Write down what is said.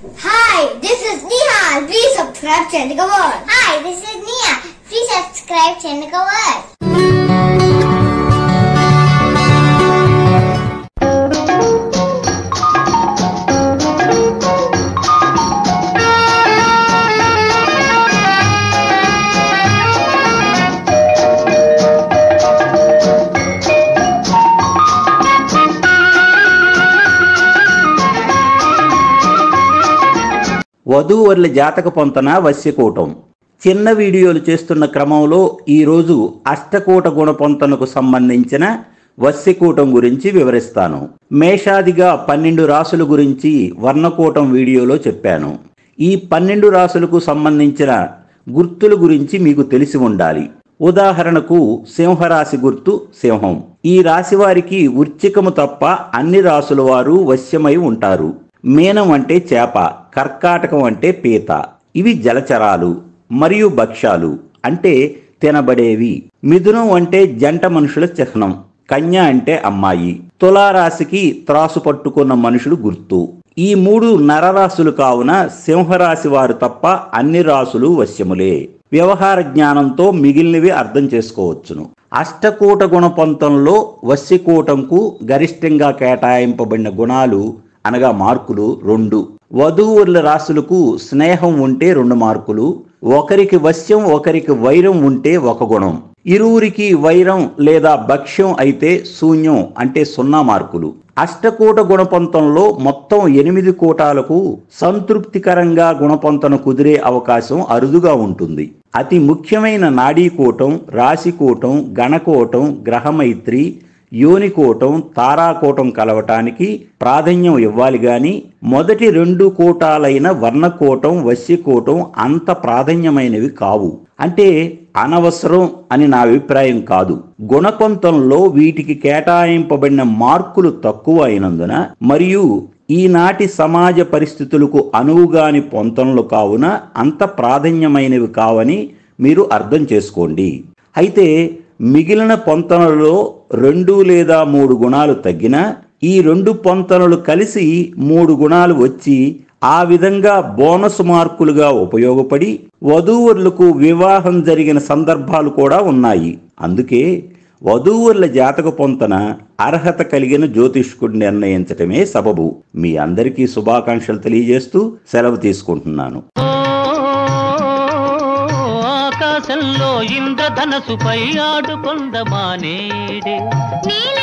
Hi, this is Neha. Please subscribe Chandika World. Hi, this is Neha. Please subscribe Chandika World. వధూవరుల జాతక పొంతన వశ్యకూటం చిన్న వీడియోలు చేస్తున్న క్రమంలో ఈరోజు అష్టకూట గుణ పొంతనకు సంబంధించిన వశ్యకూటం గురించి వివరిస్తాను మేషాదిగా పన్నెండు రాసుల గురించి వర్ణకూటం వీడియోలో చెప్పాను ఈ పన్నెండు రాసులకు సంబంధించిన గుర్తుల గురించి మీకు తెలిసి ఉండాలి ఉదాహరణకు సింహరాశి గుర్తు సింహం ఈ రాశి వారికి వృచ్చికము తప్ప అన్ని రాసుల వారు వశ్యమై ఉంటారు మీనం అంటే చేప కర్కాటకం అంటే పీత ఇవి జలచరాలు మరియు భక్ష్యాలు అంటే తినబడేవి మిథునం అంటే జంట మనుషుల చిహ్నం కన్య అంటే అమ్మాయి తులారాశికి త్రాసు పట్టుకున్న మనుషుడు గుర్తు ఈ మూడు నరరాశులు కావున సింహరాశి వారు తప్ప అన్ని రాసులు వశ్యములే వ్యవహార జ్ఞానంతో మిగిలినవి అర్థం చేసుకోవచ్చును అష్టకూట గుణపంతంలో వశ్యకూటంకు గరిష్టంగా కేటాయింపబడిన గుణాలు అనగా మార్కులు రెండు వధూవుల రాశులకు స్నేహం ఉంటే రెండు మార్కులు ఒకరికి వశ్యం ఒకరికి వైరం ఉంటే ఒక గుణం ఇరువురికి వైరం లేదా భక్ష్యం అయితే శూన్యం అంటే సున్నా మార్కులు అష్టకూట గుణపంతంలో మొత్తం ఎనిమిది కూటాలకు సంతృప్తికరంగా గుణపంతన కుదిరే అవకాశం అరుదుగా ఉంటుంది అతి ముఖ్యమైన నాడీకూటం రాశికూటం గణకూటం గ్రహమైత్రి యోనికోటం తారాకోటం కలవటానికి ప్రాధాన్యం ఇవ్వాలి గాని మొదటి రెండు కూటాలైన వర్ణకోటం వశ్యకోటం అంత ప్రాధాన్యమైనవి కావు అంటే అనవసరం అని నా అభిప్రాయం కాదు గుణకొంతంలో వీటికి కేటాయింపబడిన మార్కులు తక్కువ అయినందున మరియు ఈనాటి సమాజ పరిస్థితులకు అనువుగాని పొంతంలో కావున అంత ప్రాధాన్యమైనవి కావని మీరు అర్థం చేసుకోండి అయితే మిగిలిన పొంతనలలో రెండు లేదా మూడు గుణాలు తగ్గినా ఈ రెండు పొంతనలు కలిసి మూడు గుణాలు వచ్చి ఆ విధంగా బోనస్ మార్కులుగా ఉపయోగపడి వధూవరులకు వివాహం జరిగిన సందర్భాలు కూడా ఉన్నాయి అందుకే వధూవరుల జాతక పొంతన అర్హత కలిగిన జ్యోతిష్కుడు నిర్ణయించటమే సబబు మీ అందరికీ శుభాకాంక్షలు తెలియజేస్తూ సెలవు తీసుకుంటున్నాను ఆకాశంలో ఇంద్రధనసుపై ఆడుకొందమానేడే నీల